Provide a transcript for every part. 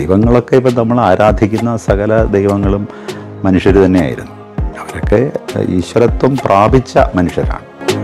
ദൈവങ്ങളൊക്കെ ഇപ്പം നമ്മൾ ആരാധിക്കുന്ന സകല ദൈവങ്ങളും മനുഷ്യർ തന്നെയായിരുന്നു അവരൊക്കെ ഈശ്വരത്വം പ്രാപിച്ച മനുഷ്യരാണ്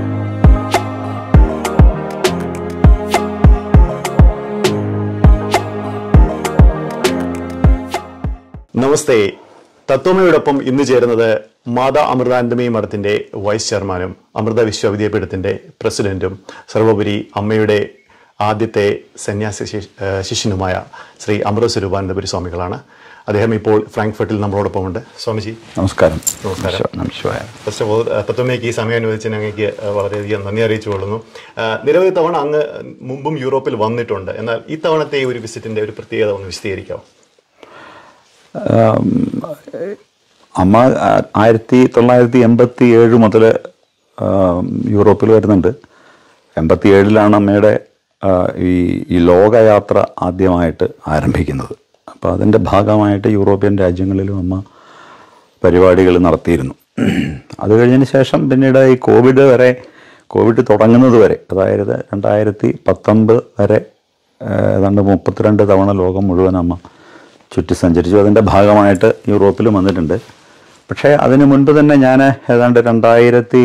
നമസ്തേ തത്വമയോടൊപ്പം ഇന്ന് ചേരുന്നത് മാതാ അമൃതാനന്ദമയി മഠത്തിന്റെ വൈസ് ചെയർമാനും അമൃത വിശ്വവിദ്യാപീഠത്തിന്റെ പ്രസിഡന്റും സർവോപരി അമ്മയുടെ ആദ്യത്തെ സന്യാസി ശിഷ്- ഏഹ് ശിഷ്യനുമായ ശ്രീ അമൃത സ്വരൂപാനന്ദപുരി സ്വാമികളാണ് അദ്ദേഹം ഇപ്പോൾ ഫ്രാങ്ക്ഫർട്ടിൽ നമ്മളോടൊപ്പമുണ്ട് സ്വാമിജി നമസ്കാരം നമസ്കാരം. നമസ്കാര ഫസ്റ്റ് ഓഫ് ഓൾ തത്വമയ്ക്ക് ഈ സമയം അനുവദിച്ചതിന് അങ്ങേക്ക് ഏഹ്, വളരെയധികം നന്ദി അറിയിച്ചു കൊള്ളുന്നു ഏഹ്, നിരവധി തവണ അങ്ങ് മുമ്പും യൂറോപ്പിൽ വന്നിട്ടുണ്ട് എന്നാൽ ഈ തവണത്തെ ഈ ഒരു വിസിറ്റിന്റെ ഒരു പ്രത്യേകത ഒന്ന് വിശദീകരിക്കാമോ അമ്മ ആ- ആയിരത്തി തൊള്ളായിരത്തി എൺപത്തി ഏഴ് മുതൽ യൂറോപ്പിൽ വരുന്നുണ്ട് എൺപത്തി ഏഴിലാണ് അമ്മയുടെ ആ, ഈ ഈ ലോകയാത്ര ആദ്യമായിട്ട് ആരംഭിക്കുന്നത് അപ്പോൾ അതിൻ്റെ ഭാഗമായിട്ട് യൂറോപ്യൻ രാജ്യങ്ങളിലും അമ്മ പരിപാടികൾ നടത്തിയിരുന്നു അത് കഴിഞ്ഞതിന് ശേഷം പിന്നീട് ഈ കോവിഡ് വരെ കോവിഡ് തുടങ്ങുന്നത് വരെ അതായത് രണ്ടായിരത്തി പത്തൊമ്പത് വരെ ആ, ഏതാണ്ട് മുപ്പത്തിരണ്ട് തവണ ലോകം മുഴുവൻ അമ്മ ചുറ്റി സഞ്ചരിച്ചു അതിൻ്റെ ഭാഗമായിട്ട് യൂറോപ്പിലും വന്നിട്ടുണ്ട് പക്ഷേ അതിന് മുൻപ് തന്നെ ഞാൻ ഏതാണ്ട് രണ്ടായിരത്തി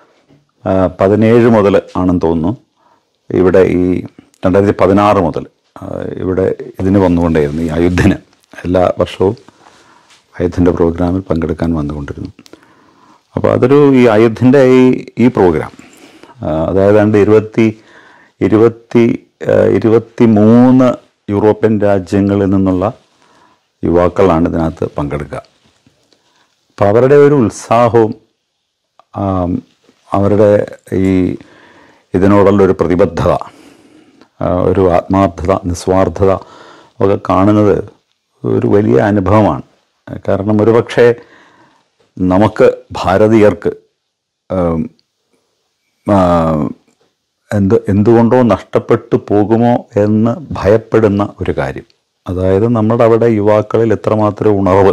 ആ, പതിനേഴ് മുതൽ ആണെന്ന് തോന്നുന്നു ഇവിടെ ഈ രണ്ടായിരത്തി പതിനാറ് മുതൽ ആ, ഇവിടെ ഇതിന് വന്നുകൊണ്ടേയിരുന്നു ഈ അയുദ്ധന് എല്ലാ വർഷവും അയുദ്ധൻ്റെ പ്രോഗ്രാമിൽ പങ്കെടുക്കാൻ വന്നുകൊണ്ടിരുന്നു അപ്പോൾ അതൊരു ഈ അയുദ്ധൻ്റെ ഈ ഈ പ്രോഗ്രാം ആ, അതായത് രണ്ട് ഇരുപത്തി ഇരുപത്തി ആ, ഇരുപത്തി മൂന്ന് യൂറോപ്യൻ രാജ്യങ്ങളിൽ നിന്നുള്ള യുവാക്കളാണ് ഇതിനകത്ത് പങ്കെടുക്കുക അപ്പോൾ അവരുടെ ഒരു ഉത്സാഹവും ആം, അവരുടെ ഈ ഇതിനോടുള്ള ഒരു പ്രതിബദ്ധത ആ, ഒരു ആത്മാർത്ഥത നിസ്വാർത്ഥത ഒക്കെ കാണുന്നത് ഒരു വലിയ അനുഭവമാണ് കാരണം ഒരുപക്ഷെ നമുക്ക് ഭാരതീയർക്ക് ആം, ആ, എന്ത് എന്തുകൊണ്ടോ നഷ്ടപ്പെട്ടു പോകുമോ എന്ന് ഭയപ്പെടുന്ന ഒരു കാര്യം അതായത് നമ്മുടെ അവിടെ യുവാക്കളിൽ എത്രമാത്രം ഉണർവ്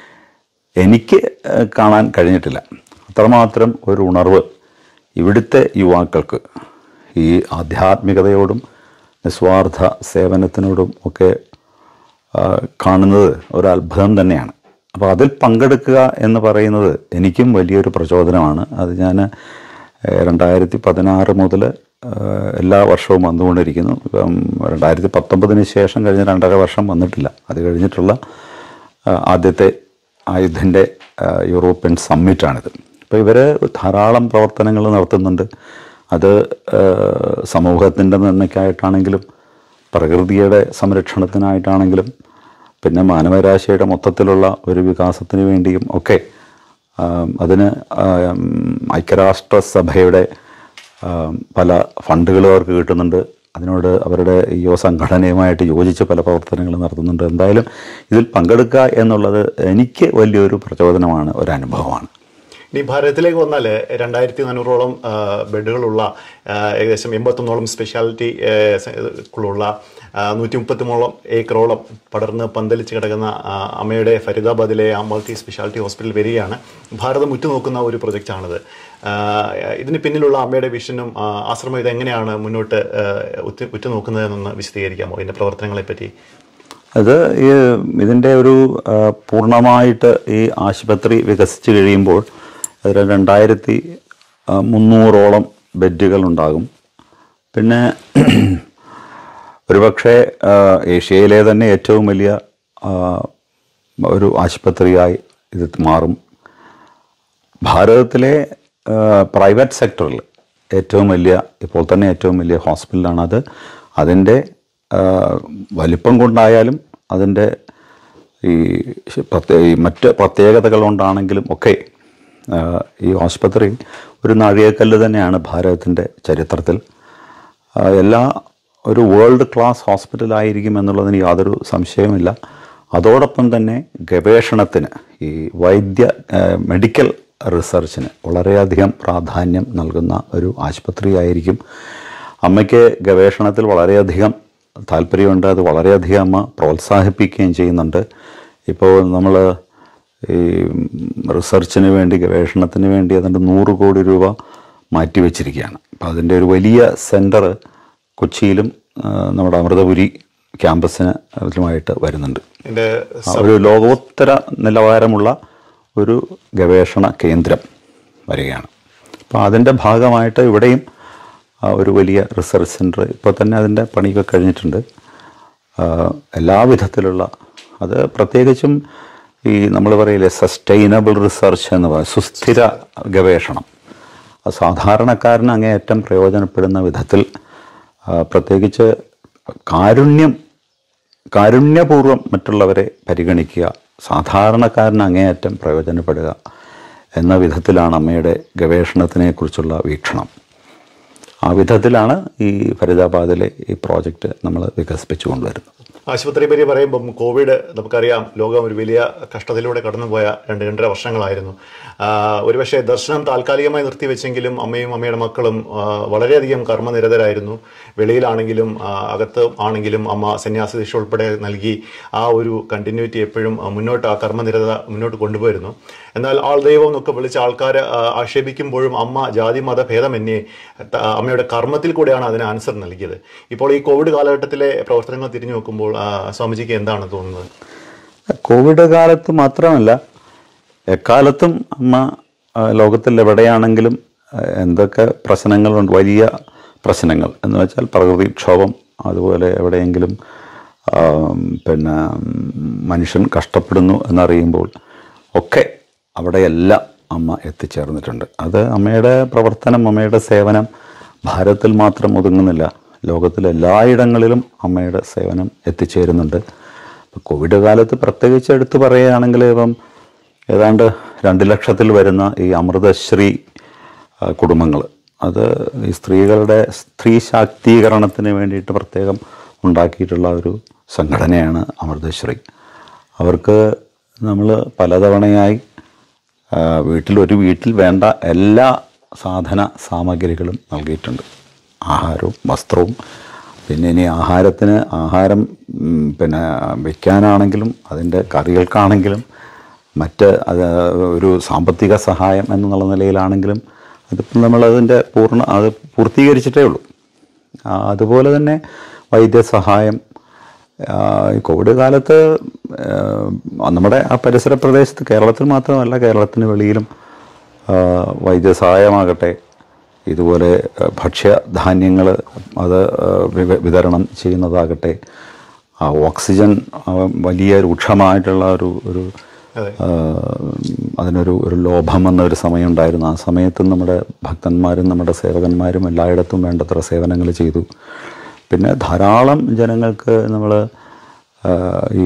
എനിക്ക് ഏഹ്, കാണാൻ കഴിഞ്ഞിട്ടില്ല അത്രമാത്രം ഒരു ഉണർവ് ഇവിടുത്തെ യുവാക്കൾക്ക് ഈ ആധ്യാത്മികതയോടും നിസ്വാർത്ഥ സേവനത്തിനോടും ഒക്കെ ആ, കാണുന്നത് ഒരു അത്ഭുതം തന്നെയാണ് അപ്പോൾ അതിൽ പങ്കെടുക്കുക എന്ന് പറയുന്നത് എനിക്കും വലിയൊരു പ്രചോദനമാണ് അത് ഞാൻ രണ്ടായിരത്തി പതിനാറ് മുതൽ എല്ലാ വർഷവും വന്നുകൊണ്ടിരിക്കുന്നു ഇപ്പം രണ്ടായിരത്തി പത്തൊമ്പതിന് ശേഷം കഴിഞ്ഞ രണ്ടര വർഷം വന്നിട്ടില്ല അത് കഴിഞ്ഞിട്ടുള്ള ആ, ആദ്യത്തെ ആയുധൻ്റെ യൂറോപ്യൻ സമ്മിറ്റാണിത് ഇപ്പോൾ ഇവർ ധാരാളം പ്രവർത്തനങ്ങൾ നടത്തുന്നുണ്ട് അത് സമൂഹത്തിൻ്റെ നന്മയ്ക്കായിട്ടാണെങ്കിലും പ്രകൃതിയുടെ സംരക്ഷണത്തിനായിട്ടാണെങ്കിലും പിന്നെ മാനവരാശിയുടെ മൊത്തത്തിലുള്ള ഒരു വികാസത്തിന് വേണ്ടിയും ഒക്കെ ആം, അതിന് ആം, ഐക്യരാഷ്ട്രസഭയുടെ ആം, പല ഫണ്ടുകളും അവർക്ക് കിട്ടുന്നുണ്ട് അതിനോട് അവരുടെ ഈ സംഘടനയുമായിട്ട് യോജിച്ച് പല പ്രവർത്തനങ്ങളും നടത്തുന്നുണ്ട് എന്തായാലും ഇതിൽ പങ്കെടുക്കുക എന്നുള്ളത് എനിക്ക് വലിയൊരു പ്രചോദനമാണ് ഒരു അനുഭവമാണ് ഇനി ഭാരതത്തിലേക്ക് വന്നാൽ രണ്ടായിരത്തി നാനൂറോളം ആ, ബെഡുകളുള്ള ആ, ഏകദേശം എൺപത്തൊന്നോളം സ്പെഷ്യാലിറ്റി ുള്ള നൂറ്റി മുപ്പത്തിമൂന്നോളം ഏക്കറോളം പടർന്ന് പന്തലിച്ച് കിടക്കുന്ന ആ, അമ്മയുടെ ഫരീദാബാദിലെ ആ മൾട്ടി സ്പെഷ്യാലിറ്റി ഹോസ്പിറ്റൽ വരികയാണ് ഭാരതം ഉറ്റുനോക്കുന്ന ഒരു പ്രൊജക്റ്റാണിത് ആ, ഇതിന് പിന്നിലുള്ള അമ്മയുടെ വിഷനും ആ, ആശ്രമം ഇതെങ്ങനെയാണ് മുന്നോട്ട് ആ, ഉറ്റ് ഉറ്റുനോക്കുന്നതെന്നൊന്ന് വിശദീകരിക്കാമോ ഇതിൻ്റെ പ്രവർത്തനങ്ങളെപ്പറ്റി അത് ഈ ഇതിൻ്റെ ഒരു ആ, പൂർണ്ണമായിട്ട് ഈ ആശുപത്രി വികസിച്ച് കഴിയുമ്പോൾ അതിൽ രണ്ടായിരത്തി ആ, മുന്നൂറോളം ബെഡുകൾ ഉണ്ടാകും പിന്നെ ഒരുപക്ഷെ ആ, ഏഷ്യയിലെ തന്നെ ഏറ്റവും വലിയ ആ, ഒരു ആശുപത്രിയായി ഇത് മാറും ഭാരതത്തിലെ പ്രൈവറ്റ് സെക്ടറിൽ ഏറ്റവും വലിയ ഇപ്പോൾ തന്നെ ഏറ്റവും വലിയ ഹോസ്പിറ്റലാണ് അത് അതിൻ്റെ ആ, വലിപ്പം കൊണ്ടായാലും അതിൻ്റെ ഈ പ്രത്യേ ഈ മറ്റ് പ്രത്യേകതകൾ കൊണ്ടാണെങ്കിലും ഒക്കെ ആ, ഈ ആശുപത്രി ഒരു നാഴികക്കല്ല് തന്നെയാണ് ഭാരതത്തിൻ്റെ ചരിത്രത്തിൽ ആ, എല്ലാ ഒരു വേൾഡ് ക്ലാസ് ഹോസ്പിറ്റലായിരിക്കും എന്നുള്ളതിന് യാതൊരു സംശയവുമില്ല അതോടൊപ്പം തന്നെ ഗവേഷണത്തിന് ഈ വൈദ്യ ആ, മെഡിക്കൽ റിസർച്ചിന് വളരെയധികം പ്രാധാന്യം നൽകുന്ന ഒരു ആശുപത്രിയായിരിക്കും അമ്മയ്ക്ക് ഗവേഷണത്തിൽ വളരെയധികം താല്പര്യമുണ്ട് അത് വളരെയധികം അമ്മ പ്രോത്സാഹിപ്പിക്കുകയും ചെയ്യുന്നുണ്ട് ഇപ്പോൾ നമ്മൾ ഈ റിസർച്ചിന് വേണ്ടി ഗവേഷണത്തിന് വേണ്ടി അതിൻ്റെ നൂറ് കോടി രൂപ മാറ്റിവെച്ചിരിക്കുകയാണ് അപ്പോൾ അതിൻ്റെ ഒരു വലിയ സെൻറ്റർ കൊച്ചിയിലും ആ, നമ്മുടെ അമൃതപുരി ക്യാമ്പസിനുമായിട്ട് വരുന്നുണ്ട് എൻ്റെ ആ, ഒരു ലോകോത്തര നിലവാരമുള്ള ഒരു ഗവേഷണ കേന്ദ്രം വരികയാണ് അപ്പോൾ അതിൻ്റെ ഭാഗമായിട്ട് ഇവിടെയും ആ, ഒരു വലിയ റിസർച്ച് സെൻറ്റർ ഇപ്പോൾ തന്നെ അതിൻ്റെ പണിയൊക്കെ കഴിഞ്ഞിട്ടുണ്ട് ആ, എല്ലാ വിധത്തിലുള്ള അത് പ്രത്യേകിച്ചും ഈ നമ്മൾ പറയില്ലേ സസ്റ്റൈനബിൾ റിസർച്ച് എന്ന് പറയും സുസ്ഥിര ഗവേഷണം അത് സാധാരണക്കാരന് അങ്ങേയറ്റം പ്രയോജനപ്പെടുന്ന വിധത്തിൽ ആ, പ്രത്യേകിച്ച് കാരുണ്യം കാരുണ്യപൂർവ്വം മറ്റുള്ളവരെ പരിഗണിക്കുക സാധാരണക്കാരന് അങ്ങേയറ്റം പ്രയോജനപ്പെടുക എന്ന വിധത്തിലാണ് അമ്മയുടെ ഗവേഷണത്തിനെക്കുറിച്ചുള്ള വീക്ഷണം ആ വിധത്തിലാണ് ഈ ഫരീദാബാദിലെ ഈ പ്രോജക്റ്റ് നമ്മൾ വികസിപ്പിച്ചു കൊണ്ടുവരുന്നത് ആശുപത്രി പരി പറയുമ്പം കോവിഡ് നമുക്കറിയാം ലോകം ഒരു വലിയ കഷ്ടതയിലൂടെ കടന്നുപോയ രണ്ട് രണ്ടര വർഷങ്ങളായിരുന്നു ആ, ഒരുപക്ഷെ ദർശനം താൽക്കാലികമായി നിർത്തിവെച്ചെങ്കിലും അമ്മയും അമ്മയുടെ മക്കളും ആ, വളരെയധികം കർമ്മനിരതരായിരുന്നു വെളിയിലാണെങ്കിലും ആ, അകത്ത് ആണെങ്കിലും അമ്മ സന്യാസ ദീക്ഷ ഉൾപ്പെടെ നൽകി ആ ഒരു കണ്ടിന്യൂറ്റി എപ്പോഴും ആ, മുന്നോട്ട് ആ കർമ്മനിരത മുന്നോട്ട് കൊണ്ടുപോയിരുന്നു എന്നാൽ ആൾ ദൈവം എന്നൊക്കെ വിളിച്ച് ആൾക്കാരെ ആ, ആക്ഷേപിക്കുമ്പോഴും അമ്മ ജാതി മത ഭേദമന്യേ ത- അമ്മയുടെ കർമ്മത്തിൽ കൂടെയാണ് അതിന് ആൻസർ നൽകിയത് ഇപ്പോൾ ഈ കോവിഡ് കാലഘട്ടത്തിലെ പ്രവർത്തനങ്ങൾ തിരിഞ്ഞു നോക്കുമ്പോൾ ആ, സ്വാമിജിക്ക് എന്താണ് തോന്നുന്നത് കോവിഡ് കാലത്ത് മാത്രമല്ല എക്കാലത്തും അമ്മ ആ, ലോകത്തിൽ എവിടെയാണെങ്കിലും ആ, എന്തൊക്കെ പ്രശ്നങ്ങളുണ്ട് വലിയ പ്രശ്നങ്ങൾ എന്ന് വെച്ചാൽ പ്രകൃതിക്ഷോഭം അതുപോലെ എവിടെയെങ്കിലും ആ, പിന്നെ ഉം, മനുഷ്യൻ കഷ്ടപ്പെടുന്നു എന്നറിയുമ്പോൾ ഒക്കെ അവിടെയെല്ലാം അമ്മ എത്തിച്ചേർന്നിട്ടുണ്ട് അത് അമ്മയുടെ പ്രവർത്തനം അമ്മയുടെ സേവനം ഭാരതത്തിൽ മാത്രം ഒതുങ്ങുന്നില്ല ലോകത്തിലെ എല്ലായിടങ്ങളിലും അമ്മയുടെ സേവനം എത്തിച്ചേരുന്നുണ്ട് ഇപ്പം കോവിഡ് കാലത്ത് പ്രത്യേകിച്ച് എടുത്തു പറയുകയാണെങ്കിൽ ഇപ്പം ഏതാണ്ട് രണ്ട് ലക്ഷത്തിൽ വരുന്ന ഈ അമൃതശ്രീ കുടുംബങ്ങൾ അത് ഈ സ്ത്രീകളുടെ സ്ത്രീ ശാക്തീകരണത്തിന് വേണ്ടിയിട്ട് പ്രത്യേകം ഉണ്ടാക്കിയിട്ടുള്ള ഒരു സംഘടനയാണ് അമൃതശ്രീ അവർക്ക് നമ്മൾ പലതവണയായി ആ, വീട്ടിൽ ഒരു വീട്ടിൽ വേണ്ട എല്ലാ സാധന സാമഗ്രികളും നൽകിയിട്ടുണ്ട് ആഹാരവും വസ്ത്രവും പിന്നെ ഇനി ആഹാരത്തിന് ആഹാരം ഉം, പിന്നെ വയ്ക്കാനാണെങ്കിലും അതിൻ്റെ കറികൾക്കാണെങ്കിലും മറ്റ് അത് ഒരു സാമ്പത്തിക സഹായം എന്നുള്ള നിലയിലാണെങ്കിലും അതിപ്പം നമ്മളതിൻ്റെ പൂർണ്ണ അത് പൂർത്തീകരിച്ചിട്ടേ ഉള്ളൂ ആ, അതുപോലെ തന്നെ വൈദ്യസഹായം ആ, ഈ കോവിഡ് കാലത്ത് ആ, നമ്മുടെ ആ പരിസര പ്രദേശത്ത് കേരളത്തിൽ മാത്രമല്ല കേരളത്തിന് വെളിയിലും ആ, വൈദ്യസഹായമാകട്ടെ ഇതുപോലെ ആ, ഭക്ഷ്യധാന്യങ്ങൾ അത് ആ, വിവ- വിതരണം ചെയ്യുന്നതാകട്ടെ ആ, ഓക്സിജൻ ആ, വലിയ രൂക്ഷമായിട്ടുള്ള ഒരു ഒരു അതെ. ആ, അതിനൊരു ഒരു ലോഭം എന്ന ഒരു സമയം ഉണ്ടായിരുന്നു ആ സമയത്ത് നമ്മുടെ ഭക്തന്മാരും നമ്മുടെ സേവകന്മാരും എല്ലായിടത്തും വേണ്ടത്ര സേവനങ്ങൾ ചെയ്തു പിന്നെ ധാരാളം ജനങ്ങൾക്ക് നമ്മൾ ഈ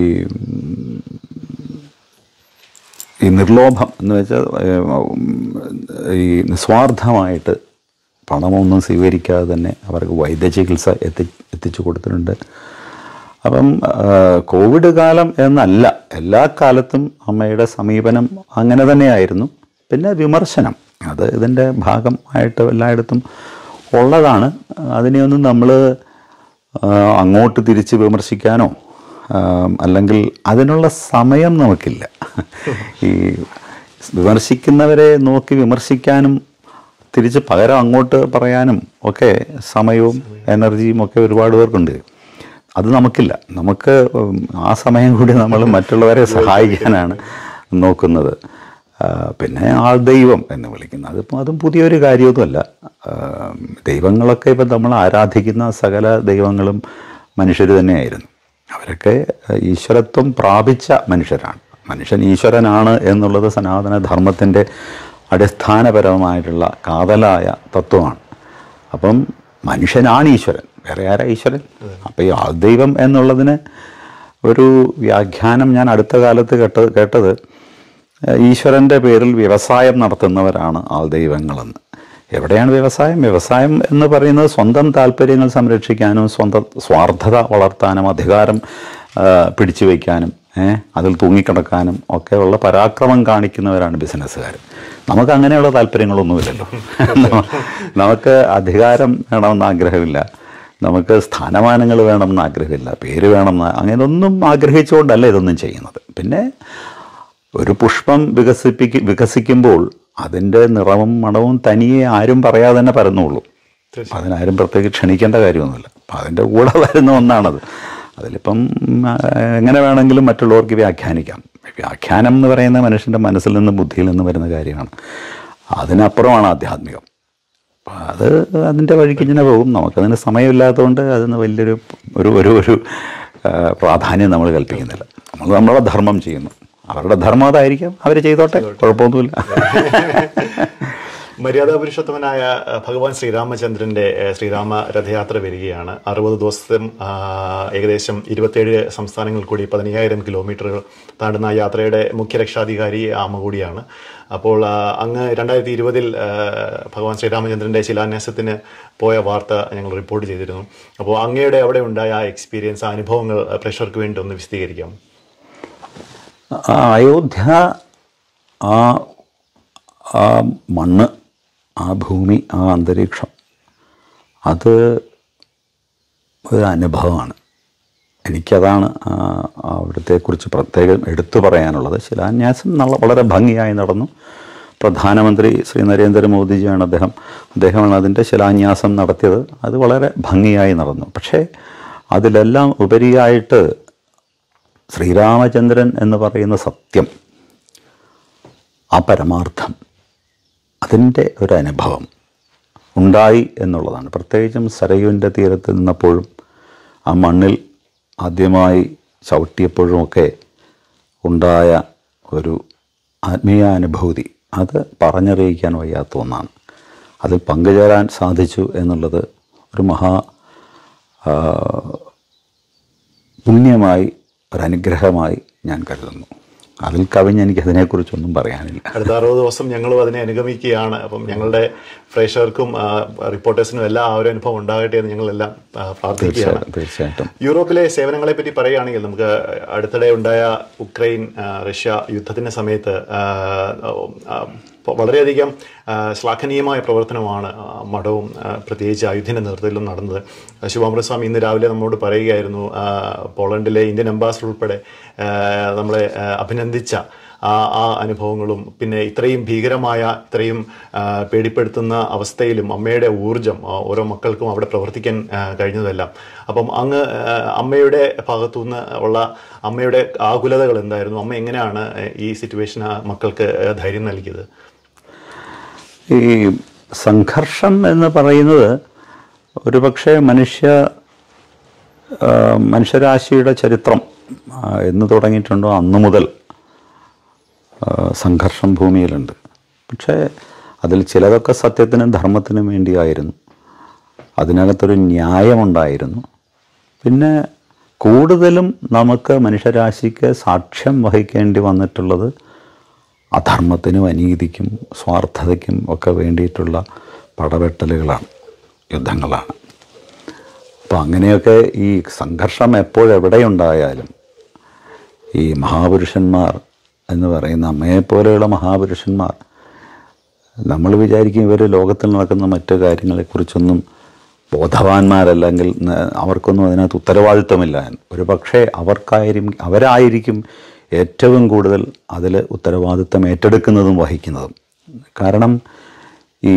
ഈ നിർലോഭം എന്ന് വെച്ചാൽ ഉം, ഈ നിസ്വാർത്ഥമായിട്ട് പണമൊന്നും സ്വീകരിക്കാതെ തന്നെ അവർക്ക് വൈദ്യചികിത്സ എത്തി എത്തിച്ചു കൊടുത്തിട്ടുണ്ട് അപ്പം ആ, കോവിഡ് കാലം എന്നല്ല എല്ലാ കാലത്തും അമ്മയുടെ സമീപനം അങ്ങനെ തന്നെയായിരുന്നു പിന്നെ വിമർശനം അത് ഇതിൻ്റെ ഭാഗമായിട്ട് എല്ലായിടത്തും ഉള്ളതാണ് അതിനെയൊന്നും നമ്മൾ അങ്ങോട്ട് തിരിച്ച് വിമർശിക്കാനോ ആ, അല്ലെങ്കിൽ അതിനുള്ള സമയം നമുക്കില്ല ഈ വിമർശിക്കുന്നവരെ നോക്കി വിമർശിക്കാനും തിരിച്ച് പകരം അങ്ങോട്ട് പറയാനും ഒക്കെ സമയവും എനർജിയും ഒക്കെ ഒരുപാട് പേർക്കുണ്ട് അത് നമുക്കില്ല നമുക്ക് ഉം, ആ സമയം കൂടി നമ്മൾ മറ്റുള്ളവരെ സഹായിക്കാനാണ് നോക്കുന്നത് ആ, പിന്നെ ആൾ ദൈവം എന്ന് വിളിക്കുന്നത് അതിപ്പോൾ അതും പുതിയൊരു കാര്യമൊന്നുമല്ല ആ, ദൈവങ്ങളൊക്കെ ഇപ്പം നമ്മൾ ആരാധിക്കുന്ന സകല ദൈവങ്ങളും മനുഷ്യർ തന്നെയായിരുന്നു അവരൊക്കെ ഈശ്വരത്വം പ്രാപിച്ച മനുഷ്യരാണ് മനുഷ്യൻ ഈശ്വരനാണ് എന്നുള്ളത് സനാതന ധർമ്മത്തിൻ്റെ അടിസ്ഥാനപരമായിട്ടുള്ള കാതലായ തത്വമാണ് അപ്പം മനുഷ്യനാണ് ഈശ്വരൻ വേറെ ആരാ ഈശ്വരൻ അപ്പം ഈ ആൾദൈവം എന്നുള്ളതിന് ഒരു വ്യാഖ്യാനം ഞാൻ അടുത്ത കാലത്ത് കേട്ടത് കേട്ടത് ഏഹ് ഈശ്വരൻ്റെ പേരിൽ വ്യവസായം നടത്തുന്നവരാണ് ആൾദൈവങ്ങളെന്ന് എവിടെയാണ് വ്യവസായം വ്യവസായം എന്ന് പറയുന്നത് സ്വന്തം താല്പര്യങ്ങൾ സംരക്ഷിക്കാനും സ്വന്തം സ്വാർത്ഥത വളർത്താനും അധികാരം ആ, പിടിച്ചു വയ്ക്കാനും ഏഹ് അതിൽ തൂങ്ങിക്കിടക്കാനും ഒക്കെയുള്ള പരാക്രമം കാണിക്കുന്നവരാണ് ബിസിനസ്സുകാർ നമുക്ക് അങ്ങനെയുള്ള താല്പര്യങ്ങളൊന്നുമില്ലല്ലോ നമ്മ- നമുക്ക് അധികാരം വേണമെന്ന് ആഗ്രഹമില്ല നമുക്ക് സ്ഥാനമാനങ്ങൾ വേണമെന്ന് ആഗ്രഹമില്ല പേര് വേണമെന്ന് അങ്ങനെയൊന്നും ആഗ്രഹിച്ചുകൊണ്ടല്ല ഇതൊന്നും ചെയ്യുന്നത് പിന്നെ ഒരു പുഷ്പം വികസിപ്പിക്ക വികസിക്കുമ്പോൾ അതിൻ്റെ നിറവും മണവും തനിയെ ആരും പറയാതെ തന്നെ പരന്നുള്ളൂ അപ്പം അതിനാരും പ്രത്യേകിച്ച് ക്ഷണിക്കേണ്ട കാര്യമൊന്നുമില്ല അപ്പം അതിൻ്റെ കൂടെ വരുന്ന ഒന്നാണത് അതിലിപ്പം ആ, എങ്ങനെ വേണമെങ്കിലും മറ്റുള്ളവർക്ക് വ്യാഖ്യാനിക്കാം വ്യാഖ്യാനം എന്ന് പറയുന്ന മനുഷ്യൻ്റെ മനസ്സിൽ നിന്ന് ബുദ്ധിയിൽ നിന്ന് വരുന്ന കാര്യമാണ് അതിനപ്പുറമാണ് ആധ്യാത്മികം അപ്പം അത് അതിൻ്റെ വഴിക്ക് ഇങ്ങനെ പോകും നമുക്കതിന് സമയമില്ലാത്തതുകൊണ്ട് അതിന് വലിയൊരു ഒരു ഒരു ഒരു ആ, പ്രാധാന്യം നമ്മൾ കൽപ്പിക്കുന്നില്ല നമ്മൾ നമ്മളെ ധർമ്മം ചെയ്യുന്നു അവരുടെ ധർമ്മം അതായിരിക്കാം അവർ ചെയ്തോട്ടെ കുഴപ്പമൊന്നുമില്ല മര്യാദാ പുരുഷോത്തമനായ അഹ്, ഭഗവാൻ ശ്രീരാമചന്ദ്രന്റെ അഹ്, ശ്രീരാമ രഥയാത്ര വരികയാണ് അറുപത് ദിവസം ആ, ഏകദേശം ഇരുപത്തേഴ് സംസ്ഥാനങ്ങൾ കൂടി പതിനയ്യായിരം കിലോമീറ്ററുകൾ താണ്ടുന്ന ആ യാത്രയുടെ മുഖ്യ രക്ഷാധികാരി അമ്മ കൂടിയാണ് അപ്പോൾ ആ, അങ്ങ് രണ്ടായിരത്തി ഇരുപതിൽ ഭഗവാൻ ശ്രീരാമചന്ദ്രന്റെ ശിലാന്യാസത്തിന് പോയ വാർത്ത ഞങ്ങൾ റിപ്പോർട്ട് ചെയ്തിരുന്നു അപ്പോൾ അങ്ങയുടെ അവിടെ ഉണ്ടായ ആ എക്സ്പീരിയൻസ് ആ അനുഭവങ്ങൾ അഹ്, പ്രേക്ഷകർക്ക് വേണ്ടി ഒന്ന് വിശദീകരിക്കാം ആ അയോധ്യ ആ ആ മണ്ണ് ആ ഭൂമി ആ അന്തരീക്ഷം അത് ഒരു അനുഭവമാണ് എനിക്കതാണ് ആ, അവിടത്തെക്കുറിച്ച് പ്രത്യേകം എടുത്തു പറയാനുള്ളത് ശിലാന്യാസം നല്ല വളരെ ഭംഗിയായി നടന്നു പ്രധാനമന്ത്രി ശ്രീ നരേന്ദ്രമോദിജിയാണ് അദ്ദേഹം അദ്ദേഹമാണ് അതിൻ്റെ ശിലാന്യാസം നടത്തിയത് അത് വളരെ ഭംഗിയായി നടന്നു പക്ഷേ അതിലെല്ലാം ഉപരിയായിട്ട് ശ്രീരാമചന്ദ്രൻ എന്ന് പറയുന്ന സത്യം ആ പരമാർത്ഥം അതിൻ്റെ ഒരു അനുഭവം ഉണ്ടായി എന്നുള്ളതാണ് പ്രത്യേകിച്ചും സരയുവിൻ്റെ തീരത്ത് നിന്നപ്പോഴും ആ മണ്ണിൽ ആദ്യമായി ചവിട്ടിയപ്പോഴുമൊക്കെ ഉണ്ടായ ഒരു ആത്മീയാനുഭൂതി അത് പറഞ്ഞറിയിക്കാൻ വയ്യാത്ത ഒന്നാണ് അതിൽ പങ്കുചേരാൻ സാധിച്ചു എന്നുള്ളത് ഒരു മഹാ ആ, പുണ്യമായി ഒരനുഗ്രഹമായി ഞാൻ കരുതുന്നു അതിൽ കവിഞ്ഞ് എനിക്ക് അതിനെക്കുറിച്ചൊന്നും പറയാനില്ല അടുത്ത അറുപത് ദിവസം ഞങ്ങളും അതിനെ അനുഗമിക്കുകയാണ് അപ്പം ഞങ്ങളുടെ പ്രേക്ഷകർക്കും ആ, റിപ്പോർട്ടേഴ്സിനും എല്ലാം ആ ഒരു അനുഭവം ഉണ്ടാകട്ടെ എന്ന് ഞങ്ങളെല്ലാം ആ, പ്രാർത്ഥിക്കുകയാണ് തീർച്ചയായിട്ടും തീർച്ചയായിട്ടും യൂറോപ്പിലെ സേവനങ്ങളെ പറ്റി പറയുകയാണെങ്കിൽ നമുക്ക് അടുത്തിടെ ഉണ്ടായ ഉക്രൈൻ ആ, റഷ്യ യുദ്ധത്തിന്റെ സമയത്ത് ആ, ആ, പ- വളരെയധികം ആ, ശ്ലാഘനീയമായ പ്രവർത്തനമാണ് ആ, മഠവും ആ, പ്രത്യേകിച്ച് അയുദ്ധിന്റെ നേതൃത്വത്തിലും നടന്നത് ശിവാമൃത സ്വാമി ഇന്ന് രാവിലെ നമ്മോട് പറയുകയായിരുന്നു ആ, പോളണ്ടിലെ ഇന്ത്യൻ അംബാസഡർ ഉൾപ്പെടെ ആ, നമ്മളെ ആ, അഭിനന്ദിച്ച ആ ആ അനുഭവങ്ങളും പിന്നെ ഇത്രയും ഭീകരമായ ഇത്രയും ആ, പേടിപ്പെടുത്തുന്ന അവസ്ഥയിലും അമ്മയുടെ ഊർജം ആ, ഓരോ മക്കൾക്കും അവിടെ പ്രവർത്തിക്കാൻ ആ, കഴിഞ്ഞതെല്ലാം അപ്പം അങ്ങ് ആ, അമ്മയുടെ ഭാഗത്തുനിന്ന് ഉള്ള അമ്മയുടെ ആകുലതകൾ എന്തായിരുന്നു അമ്മ എങ്ങനെയാണ് ഈ സിറ്റുവേഷൻ മക്കൾക്ക് ധൈര്യം നൽകിയത് ഈ സംഘർഷം എന്ന് പറയുന്നത് ഒരുപക്ഷെ മനുഷ്യ ആ, മനുഷ്യരാശിയുടെ ചരിത്രം ആ, എന്ന് തുടങ്ങിയിട്ടുണ്ടോ അന്നു മുതൽ ആ, സംഘർഷം ഭൂമിയിലുണ്ട് പക്ഷേ അതിൽ ചിലതൊക്കെ സത്യത്തിനും ധർമ്മത്തിനും വേണ്ടിയായിരുന്നു അതിനകത്തൊരു ന്യായമുണ്ടായിരുന്നു പിന്നെ കൂടുതലും നമുക്ക് മനുഷ്യരാശിക്ക് സാക്ഷ്യം വഹിക്കേണ്ടി വന്നിട്ടുള്ളത് അധർമ്മത്തിനും അനീതിക്കും സ്വാർത്ഥതയ്ക്കും ഒക്കെ വേണ്ടിയിട്ടുള്ള പടവെട്ടലുകളാണ് യുദ്ധങ്ങളാണ് അപ്പോൾ അങ്ങനെയൊക്കെ ഈ സംഘർഷം എപ്പോഴെവിടെയുണ്ടായാലും ഈ മഹാപുരുഷന്മാർ എന്ന് പറയുന്ന അമ്മയെപ്പോലെയുള്ള മഹാപുരുഷന്മാർ നമ്മൾ വിചാരിക്കും ഇവർ ലോകത്തിൽ നടക്കുന്ന മറ്റു കാര്യങ്ങളെക്കുറിച്ചൊന്നും ബോധവാന്മാരല്ലെങ്കിൽ ന- അവർക്കൊന്നും അതിനകത്ത് ഉത്തരവാദിത്വമില്ല എന്ന്. ഒരു പക്ഷേ അവർക്കായിരിക്കും അവരായിരിക്കും ഏറ്റവും കൂടുതൽ അതിൽ ഉത്തരവാദിത്വം ഏറ്റെടുക്കുന്നതും വഹിക്കുന്നതും കാരണം ഈ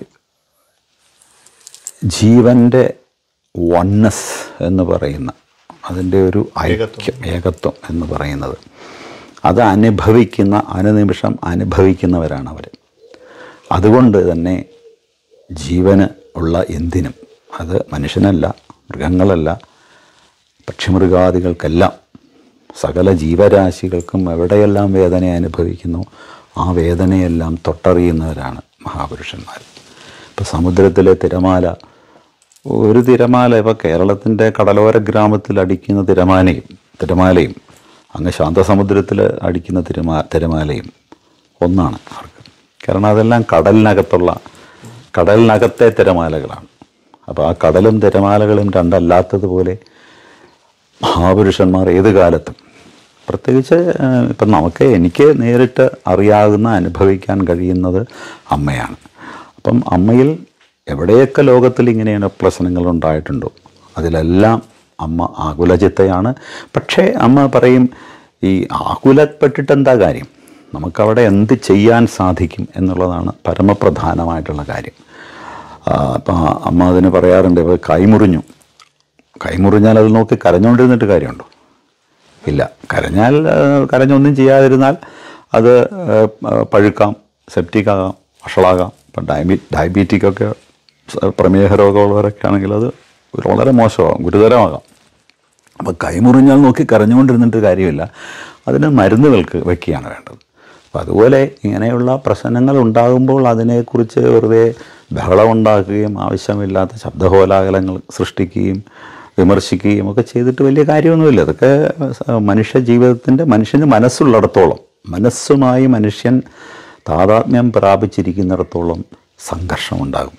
ജീവൻ്റെ വണ്ണസ് എന്ന് പറയുന്ന അതിൻ്റെ ഒരു ഐക്യം ഏകത്വം എന്ന് പറയുന്നത് അത് അനുഭവിക്കുന്ന അനുനിമിഷം അനുഭവിക്കുന്നവരാണ് അവർ അതുകൊണ്ട് തന്നെ ജീവന് ഉള്ള എന്തിനും അത് മനുഷ്യനല്ല മൃഗങ്ങളല്ല പക്ഷിമൃഗാദികൾക്കെല്ലാം സകല ജീവരാശികൾക്കും എവിടെയെല്ലാം വേദന അനുഭവിക്കുന്നു ആ വേദനയെല്ലാം തൊട്ടറിയുന്നവരാണ് മഹാപുരുഷന്മാർ ഇപ്പോൾ സമുദ്രത്തിലെ തിരമാല ഒരു തിരമാല ഇപ്പോൾ കേരളത്തിൻ്റെ കടലോര ഗ്രാമത്തിൽ അടിക്കുന്ന തിരമാലയും തിരമാലയും അങ്ങ് ശാന്തസമുദ്രത്തിൽ അടിക്കുന്ന തിരമാ തിരമാലയും ഒന്നാണ് അവർക്ക് കാരണം അതെല്ലാം കടലിനകത്തുള്ള കടലിനകത്തെ തിരമാലകളാണ് അപ്പോൾ ആ കടലും തിരമാലകളും രണ്ടല്ലാത്തതുപോലെ മഹാപുരുഷന്മാർ ഏത് കാലത്തും പ്രത്യേകിച്ച് ഏഹ്, ഇപ്പം നമുക്ക് എനിക്ക് നേരിട്ട് അറിയാവുന്ന അനുഭവിക്കാൻ കഴിയുന്നത് അമ്മയാണ് അപ്പം അമ്മയിൽ എവിടെയൊക്കെ ലോകത്തിൽ ഇങ്ങനെയാണ് പ്രശ്നങ്ങൾ ഉണ്ടായിട്ടുണ്ടോ അതിലെല്ലാം അമ്മ ആകുലചിത്തയാണ് പക്ഷേ അമ്മ പറയും ഈ ആകുലപ്പെട്ടിട്ട് എന്താ കാര്യം നമുക്കവിടെ എന്ത് ചെയ്യാൻ സാധിക്കും എന്നുള്ളതാണ് പരമപ്രധാനമായിട്ടുള്ള കാര്യം അപ്പം അമ്മ അതിന് പറയാറുണ്ട് ഇവ കൈമുറിഞ്ഞു കൈമുറിഞ്ഞാൽ അത് നോക്കി കരഞ്ഞുകൊണ്ടിരുന്നിട്ട് കാര്യമുണ്ടോ ഇല്ല കരഞ്ഞാൽ ആ, കരഞ്ഞൊന്നും ചെയ്യാതിരുന്നാൽ അത് ആ, പഴുക്കാം സെപ്റ്റിക് ആകാം വഷളാകാം ഇപ്പം ഡയബി ഡയബറ്റിക് ഒക്കെ സ- പ്രമേഹ രോഗമുള്ളവരൊക്കെ ആണെങ്കിൽ അത് വളരെ മോശമാകും ഗുരുതരമാകാം അപ്പോൾ കൈമുറിഞ്ഞാൽ നോക്കി കരഞ്ഞുകൊണ്ടിരുന്നിട്ട് കാര്യമില്ല അതിന് മരുന്നുകൾക്ക് വയ്ക്കുകയാണ് വേണ്ടത് അപ്പോൾ അതുപോലെ ഇങ്ങനെയുള്ള പ്രശ്നങ്ങൾ ഉണ്ടാകുമ്പോൾ അതിനെക്കുറിച്ച് വെറുതെ ബഹളമുണ്ടാക്കുകയും ആവശ്യമില്ലാത്ത ശബ്ദകോലാഹലങ്ങൾ സൃഷ്ടിക്കുകയും വിമർശിക്കുകയും ഒക്കെ ചെയ്തിട്ട് വലിയ കാര്യമൊന്നുമില്ല അതൊക്കെ സ- മനുഷ്യ ജീവിതത്തിൻ്റെ മനുഷ്യന് മനസ്സുള്ളിടത്തോളം മനസ്സുമായി മനുഷ്യൻ താതാത്മ്യം പ്രാപിച്ചിരിക്കുന്നിടത്തോളം സംഘർഷമുണ്ടാകും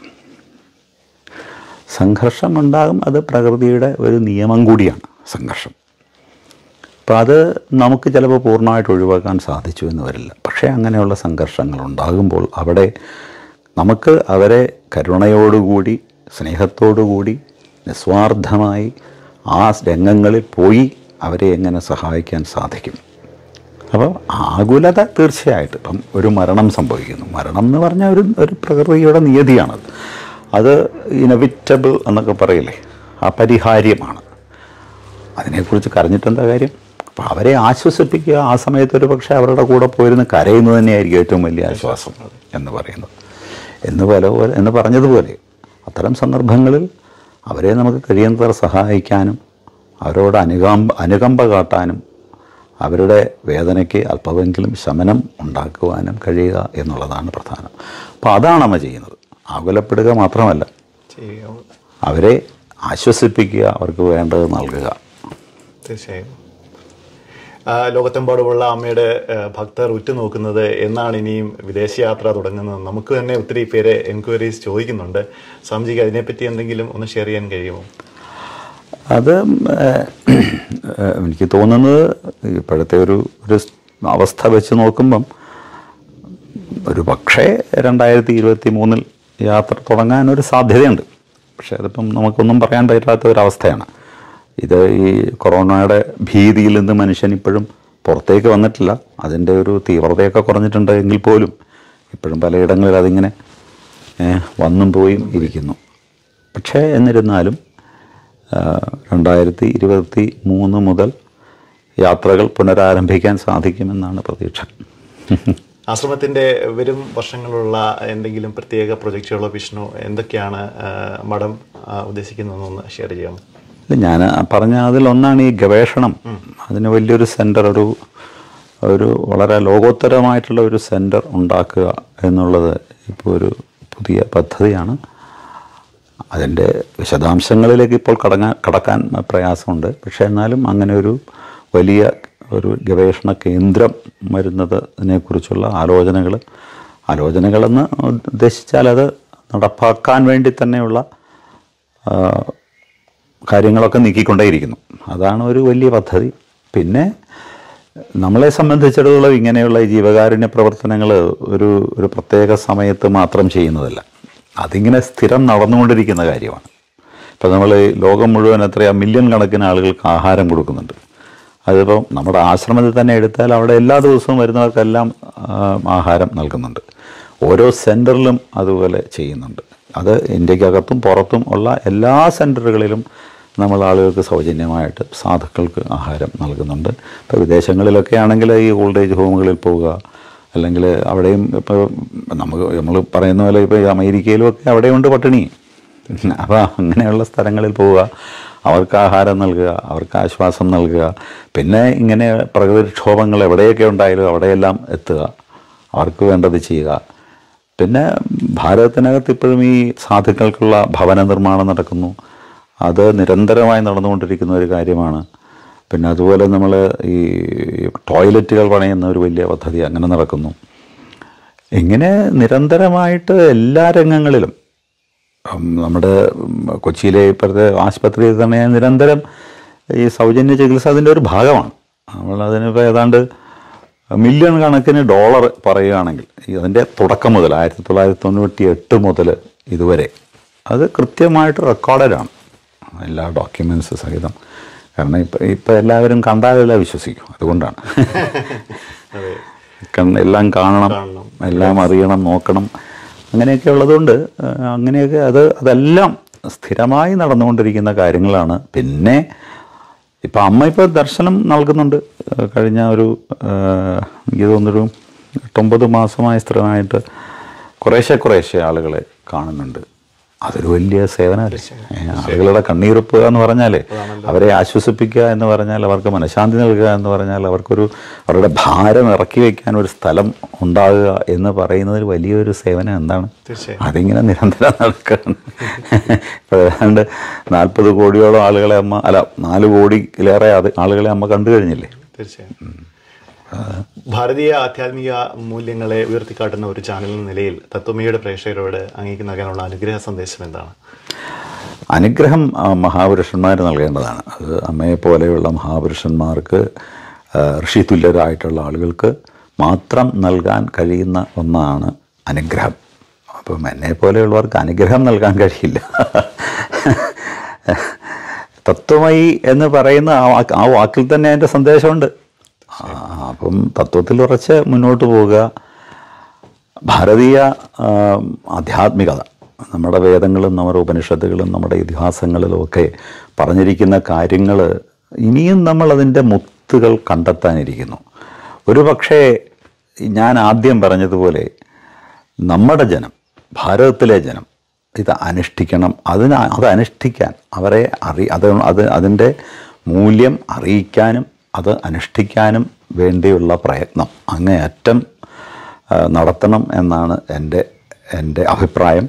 സംഘർഷമുണ്ടാകും അത് പ്രകൃതിയുടെ ഒരു നിയമം കൂടിയാണ് സംഘർഷം അപ്പോൾ അത് നമുക്ക് ചിലപ്പോൾ പൂർണ്ണമായിട്ട് ഒഴിവാക്കാൻ സാധിച്ചു എന്ന് വരില്ല പക്ഷേ അങ്ങനെയുള്ള സംഘർഷങ്ങൾ ഉണ്ടാകുമ്പോൾ അവിടെ നമുക്ക് അവരെ കരുണയോടുകൂടി സ്നേഹത്തോടുകൂടി നിസ്വാർത്ഥമായി ആ രംഗങ്ങളിൽ പോയി അവരെ എങ്ങനെ സഹായിക്കാൻ സാധിക്കും അപ്പോൾ ആകുലത തീർച്ചയായിട്ടും ഇപ്പം ഒരു മരണം സംഭവിക്കുന്നു മരണം എന്ന് പറഞ്ഞാൽ ഒരു ഒരു പ്രകൃതിയുടെ നിയതിയാണത് അത് ഇനവിറ്റബിൾ എന്നൊക്കെ പറയില്ലേ അപരിഹാര്യമാണ് അതിനെക്കുറിച്ച് കരഞ്ഞിട്ടെന്താ കാര്യം അപ്പോൾ അവരെ ആശ്വസിപ്പിക്കുക ആ സമയത്ത് ഒരു പക്ഷേ അവരുടെ കൂടെ പോയിരുന്ന് കരയുന്നത് തന്നെയായിരിക്കും ഏറ്റവും വലിയ ആശ്വാസം എന്ന് പറയുന്നത് എന്ന് പോലെ പോലെ എന്ന് പറഞ്ഞതുപോലെ അത്തരം സന്ദർഭങ്ങളിൽ അവരെ നമുക്ക് കഴിയുന്നത്ര സഹായിക്കാനും അവരോട് അനുകമ്പ അനുകമ്പ കാട്ടാനും അവരുടെ വേദനയ്ക്ക് അല്പമെങ്കിലും ശമനം ഉണ്ടാക്കുവാനും കഴിയുക എന്നുള്ളതാണ് പ്രധാനം അപ്പോൾ അതാണ് അമ്മ ചെയ്യുന്നത് ആകുലപ്പെടുക മാത്രമല്ല ചെയ്യുക അവരെ ആശ്വസിപ്പിക്കുക അവർക്ക് വേണ്ടത് നൽകുക തീർച്ചയായും ആ, ലോകത്തെമ്പാടുമുള്ള അമ്മയുടെ ആ, ഭക്തർ ഉറ്റുനോക്കുന്നത് എന്നാണ് ഇനിയും വിദേശയാത്ര തുടങ്ങുന്നത് നമുക്ക് തന്നെ ഒത്തിരി പേര് എൻക്വയറീസ് ചോദിക്കുന്നുണ്ട് സ്വാമിജിക്ക് അതിനെപ്പറ്റി എന്തെങ്കിലും ഒന്ന് ഷെയർ ചെയ്യാൻ കഴിയുമോ അത് ഏഹ്, ഏഹ്, എനിക്ക് തോന്നുന്നത് ഇപ്പോഴത്തെ ഒരു ഒരു അവസ്ഥ വെച്ച് നോക്കുമ്പം ഒരു പക്ഷേ രണ്ടായിരത്തി ഇരുപത്തി മൂന്നിൽ യാത്ര തുടങ്ങാൻ ഒരു സാധ്യതയുണ്ട് പക്ഷേ അതിപ്പം നമുക്കൊന്നും പറയാൻ പറ്റാത്ത ഒരവസ്ഥയാണ് ഇത് ഈ കൊറോണയുടെ ഭീതിയിൽ നിന്ന് മനുഷ്യൻ ഇപ്പോഴും പുറത്തേക്ക് വന്നിട്ടില്ല അതിൻ്റെ ഒരു തീവ്രതയൊക്കെ കുറഞ്ഞിട്ടുണ്ട് എങ്കിൽ പോലും ഇപ്പോഴും പലയിടങ്ങളിൽ അതിങ്ങനെ ഏഹ്, വന്നും പോയും ഇരിക്കുന്നു പക്ഷേ എന്നിരുന്നാലും രണ്ടായിരത്തി ഇരുപത്തി മൂന്ന് മുതൽ യാത്രകൾ പുനരാരംഭിക്കാൻ സാധിക്കുമെന്നാണ് പ്രതീക്ഷ ആശ്രമത്തിന്റെ വരും വർഷങ്ങളുള്ള എന്തെങ്കിലും പ്രത്യേക പ്രൊജക്റ്റുകളോ വിഷ്ണു എന്തൊക്കെയാണ് ആ, മഠം ആ, ഉദ്ദേശിക്കുന്നതെന്നൊന്ന് ഷെയർ ചെയ്യാമോ ഇല്ല, ഞാൻ പറഞ്ഞ അതിലൊന്നാണ് ഈ ഗവേഷണം അതിന് വലിയൊരു സെൻറ്റർ ഒരു ഒരു വളരെ ലോകോത്തരമായിട്ടുള്ള ഒരു സെൻറ്റർ ഉണ്ടാക്കുക എന്നുള്ളത് ഇപ്പോൾ ഒരു പുതിയ പദ്ധതിയാണ് അതിൻ്റെ വിശദാംശങ്ങളിലേക്ക് ഇപ്പോൾ കടങ്ങാൻ കടക്കാൻ പ്രയാസമുണ്ട് പക്ഷേ എന്നാലും അങ്ങനെ ഒരു വലിയ ഒരു ഗവേഷണ കേന്ദ്രം വരുന്നതിനെക്കുറിച്ചുള്ള ആലോചനകൾ ആലോചനകളെന്ന് ഉദ്ദേശിച്ചാൽ അത് നടപ്പാക്കാൻ വേണ്ടി തന്നെയുള്ള ആ, കാര്യങ്ങളൊക്കെ നീക്കിക്കൊണ്ടേയിരിക്കുന്നു അതാണ് ഒരു വലിയ പദ്ധതി പിന്നെ നമ്മളെ സംബന്ധിച്ചിടത്തോളം ഇങ്ങനെയുള്ള ഈ ജീവകാരുണ്യ പ്രവർത്തനങ്ങൾ ഒരു ഒരു പ്രത്യേക സമയത്ത് മാത്രം ചെയ്യുന്നതല്ല അതിങ്ങനെ സ്ഥിരം നടന്നുകൊണ്ടിരിക്കുന്ന കാര്യമാണ് ഇപ്പം നമ്മൾ ലോകം മുഴുവൻ എത്രയാ മില്യൺ കണക്കിന് ആളുകൾക്ക് ആഹാരം കൊടുക്കുന്നുണ്ട് അതിപ്പോൾ നമ്മുടെ ആശ്രമത്തിൽ തന്നെ എടുത്താൽ അവിടെ എല്ലാ ദിവസവും വരുന്നവർക്കെല്ലാം ആ, ആഹാരം നൽകുന്നുണ്ട് ഓരോ സെൻറ്ററിലും അതുപോലെ ചെയ്യുന്നുണ്ട് അത് ഇന്ത്യക്കകത്തും പുറത്തും ഉള്ള എല്ലാ സെൻറ്ററുകളിലും നമ്മൾ ആളുകൾക്ക് സൗജന്യമായിട്ട് സാധുക്കൾക്ക് ആഹാരം നൽകുന്നുണ്ട് ഇപ്പോൾ വിദേശങ്ങളിലൊക്കെ ആണെങ്കിൽ ഈ ഓൾഡ് ഏജ് ഹോമുകളിൽ പോവുക അല്ലെങ്കിൽ അവിടെയും ഇപ്പോൾ നമുക്ക് നമ്മൾ പറയുന്ന പോലെ ഇപ്പോൾ ഈ അമേരിക്കയിലും ഒക്കെ അവിടെയുണ്ട് പട്ടിണി അപ്പോൾ അങ്ങനെയുള്ള സ്ഥലങ്ങളിൽ പോവുക അവർക്ക് ആഹാരം നൽകുക അവർക്ക് ആശ്വാസം നൽകുക പിന്നെ ഇങ്ങനെ പ്രകൃതിക്ഷോഭങ്ങൾ എവിടെയൊക്കെ ഉണ്ടായാലും അവിടെയെല്ലാം എത്തുക അവർക്ക് വേണ്ടത് ചെയ്യുക പിന്നെ ഭാരതത്തിനകത്ത് ഇപ്പോഴും ഈ സാധുക്കൾക്കുള്ള ഭവന നിർമ്മാണം നടക്കുന്നു അത് നിരന്തരമായി നടന്നുകൊണ്ടിരിക്കുന്ന ഒരു കാര്യമാണ് പിന്നെ അതുപോലെ നമ്മൾ ഈ ടോയ്ലറ്റുകൾ പണിയുന്ന ഒരു വലിയ പദ്ധതി അങ്ങനെ നടക്കുന്നു ഇങ്ങനെ നിരന്തരമായിട്ട് എല്ലാ രംഗങ്ങളിലും ഉം, നമ്മുടെ ഉം, കൊച്ചിയിലെ ഇപ്പോഴത്തെ ആശുപത്രിയിൽ തന്നെ നിരന്തരം ഈ സൗജന്യ ചികിത്സ അതിൻ്റെ ഒരു ഭാഗമാണ് നമ്മൾ അതിനിപ്പോൾ ഏതാണ്ട് മില്യൺ കണക്കിന് ഡോളർ പറയുകയാണെങ്കിൽ ഈ അതിൻ്റെ തുടക്കം മുതൽ ആയിരത്തി തൊള്ളായിരത്തി തൊണ്ണൂറ്റി എട്ട് മുതൽ ഇതുവരെ അത് കൃത്യമായിട്ട് റെക്കോർഡഡാണ് എല്ലാ ഡോക്യുമെൻറ്റ്സ് സഹിതം കാരണം ഇപ്പം ഇപ്പം എല്ലാവരും കണ്ടാലല്ല വിശ്വസിക്കും അതുകൊണ്ടാണ് അതെ കണ്ണ് എല്ലാം കാണണം കാണണം. എല്ലാം അറിയണം നോക്കണം അങ്ങനെയൊക്കെ ഉള്ളതുകൊണ്ട് ആ, അങ്ങനെയൊക്കെ അത് അതെല്ലാം സ്ഥിരമായി നടന്നുകൊണ്ടിരിക്കുന്ന കാര്യങ്ങളാണ് പിന്നെ ഇപ്പം അമ്മ ഇപ്പോൾ ദർശനം നൽകുന്നുണ്ട് ഏഹ് കഴിഞ്ഞ ഒരു ഏഹ് എനിക്ക് തോന്നുന്നൊരു എട്ടൊമ്പത് മാസമായ സ്ഥിരമായിട്ട് കുറേശ്ശെ കുറേശ്ശെ ആളുകളെ കാണുന്നുണ്ട് അതൊരു വലിയ സേവനമല്ലേ ഏഹ് ആളുകളുടെ കണ്ണീരൊപ്പുക എന്ന് പറഞ്ഞാൽ അവരെ ആശ്വസിപ്പിക്കുക എന്ന് പറഞ്ഞാൽ അവർക്ക് മനഃശാന്തി നൽകുക എന്ന് പറഞ്ഞാൽ അവർക്കൊരു അവരുടെ ഭാരം ഇറക്കി വയ്ക്കാൻ ഒരു സ്ഥലം ഉണ്ടാകുക എന്ന് പറയുന്നതിൽ വലിയൊരു സേവനം എന്താണ് തീർച്ചയായും അതിങ്ങനെ നിരന്തരം നടക്കുകയാണ് ഇപ്പോൾ ഏതാണ്ട് നാൽപ്പത് കോടിയോളം ആളുകളെ അമ്മ അല്ല നാല് കോടിയിലേറെ അത് ആളുകളെ അമ്മ കണ്ടു കഴിഞ്ഞില്ലേ തീർച്ചയായും ഭാരതീയ ആധ്യാത്മിക മൂല്യങ്ങളെ ഉയർത്തിക്കാട്ടുന്ന ഒരു ചാനൽ എന്ന നിലയിൽ തത്വമയുടെ പ്രേക്ഷകരോട് അങ്ങേക്ക് നൽകാനുള്ള അനുഗ്രഹ സന്ദേശം എന്താണ് അനുഗ്രഹം ആ, മഹാപുരുഷന്മാർ നൽകേണ്ടതാണ് അത് അമ്മയെ പോലെയുള്ള മഹാപുരുഷന്മാർക്ക് ആ, ഋഷിതുല്യരായിട്ടുള്ള ആളുകൾക്ക് മാത്രം നൽകാൻ കഴിയുന്ന ഒന്നാണ് അനുഗ്രഹം അപ്പം എന്നെ പോലെയുള്ളവർക്ക് അനുഗ്രഹം നൽകാൻ കഴിയില്ല തത്വമയി എന്ന് പറയുന്ന ആ വാക്ക് ആ വാക്കിൽ തന്നെ അതിൻ്റെ സന്ദേശമുണ്ട് ആ, അപ്പം തത്വത്തിൽ ഉറച്ച് മുന്നോട്ട് പോവുക ഭാരതീയ ആ, ആധ്യാത്മികത നമ്മുടെ വേദങ്ങളും നമ്മുടെ ഉപനിഷത്തുകളും നമ്മുടെ ഇതിഹാസങ്ങളിലും ഒക്കെ പറഞ്ഞിരിക്കുന്ന കാര്യങ്ങൾ ഇനിയും നമ്മൾ അതിൻ്റെ മുത്തുകൾ കണ്ടെത്താനിരിക്കുന്നു ഒരു പക്ഷേ ഞാൻ ആദ്യം പറഞ്ഞതുപോലെ നമ്മുടെ ജനം ഭാരതത്തിലെ ജനം ഇത് അനുഷ്ഠിക്കണം അതിന് അത് അനുഷ്ഠിക്കാൻ അവരെ അറി അത് അത് അതിൻ്റെ മൂല്യം അറിയിക്കാനും അത് അനുഷ്ഠിക്കാനും വേണ്ടിയുള്ള പ്രയത്നം അങ്ങേയറ്റം ആ, നടത്തണം എന്നാണ് എൻ്റെ എൻ്റെ അഭിപ്രായം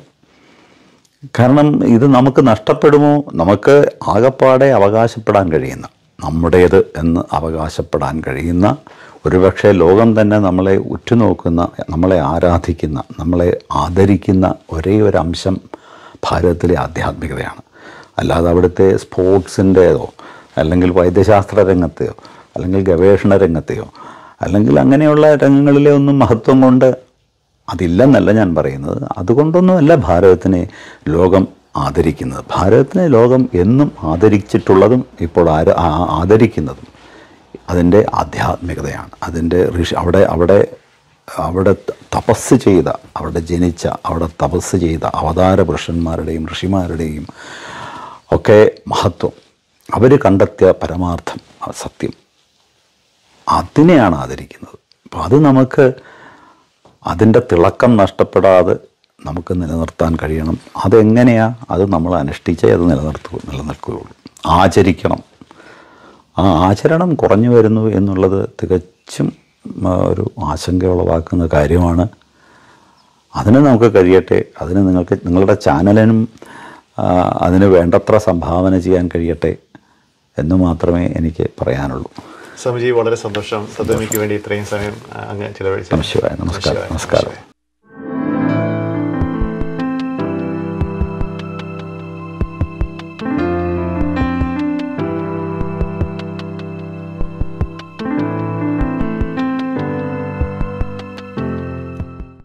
കാരണം ഇത് നമുക്ക് നഷ്ടപ്പെടുമോ നമുക്ക് ആകപ്പാടെ അവകാശപ്പെടാൻ കഴിയുന്ന നമ്മുടേത് എന്ന് അവകാശപ്പെടാൻ കഴിയുന്ന ഒരുപക്ഷെ ലോകം തന്നെ നമ്മളെ ഉറ്റുനോക്കുന്ന നമ്മളെ ആരാധിക്കുന്ന നമ്മളെ ആദരിക്കുന്ന ഒരേ ഒരു അംശം ഭാരതത്തിലെ ആധ്യാത്മികതയാണ് അല്ലാതെ അവിടുത്തെ സ്പോർട്സിൻ്റേതോ അല്ലെങ്കിൽ വൈദ്യശാസ്ത്ര രംഗത്തെയോ അല്ലെങ്കിൽ ഗവേഷണ രംഗത്തെയോ അല്ലെങ്കിൽ അങ്ങനെയുള്ള രംഗങ്ങളിലെ ഒന്നും മഹത്വം കൊണ്ട് അതില്ലെന്നല്ല ഞാൻ പറയുന്നത് അതുകൊണ്ടൊന്നുമല്ല ഭാരതത്തിനെ ലോകം ആദരിക്കുന്നത് ഭാരതത്തിനെ ലോകം എന്നും ആദരിച്ചിട്ടുള്ളതും ഇപ്പോൾ ആര ആ- ആദരിക്കുന്നതും അതിൻ്റെ ആധ്യാത്മികതയാണ് അതിൻ്റെ ഋഷി അവിടെ അവിടെ അവിടെ ത- തപസ് ചെയ്ത അവിടെ ജനിച്ച അവിടെ തപസ് ചെയ്ത അവതാര പുരുഷന്മാരുടെയും ഋഷിമാരുടെയും ഒക്കെ മഹത്വം അവർ കണ്ടെത്തിയ പരമാർത്ഥം ആ സത്യം അതിനെയാണ് ആദരിക്കുന്നത് അപ്പോൾ അത് നമുക്ക് അതിൻ്റെ തിളക്കം നഷ്ടപ്പെടാതെ നമുക്ക് നിലനിർത്താൻ കഴിയണം അതെങ്ങനെയാണ് അത് നമ്മൾ അനുഷ്ഠിച്ചേ അത് നിലനിർത്തൂ നിലനിൽക്കുകയുള്ളൂ ആചരിക്കണം ആ ആചരണം കുറഞ്ഞു വരുന്നു എന്നുള്ളത് തികച്ചും ആ, ഒരു ആശങ്ക ഉളവാക്കുന്ന കാര്യമാണ് അതിന് നമുക്ക് കഴിയട്ടെ അതിന് നിങ്ങൾക്ക് നിങ്ങളുടെ ചാനലിനും ആ, അതിന് വേണ്ടത്ര സംഭാവന ചെയ്യാൻ കഴിയട്ടെ എന്ന് മാത്രമേ എനിക്ക് പറയാനുള്ളൂ സ്വാമിജി വളരെ സന്തോഷം തത്വമിക്ക് വേണ്ടി ഇത്രയും സമയം ആ, അങ്ങ് ചിലവഴിച്ചു നമശിവായ നമസ്കാരം നമസ്കാരം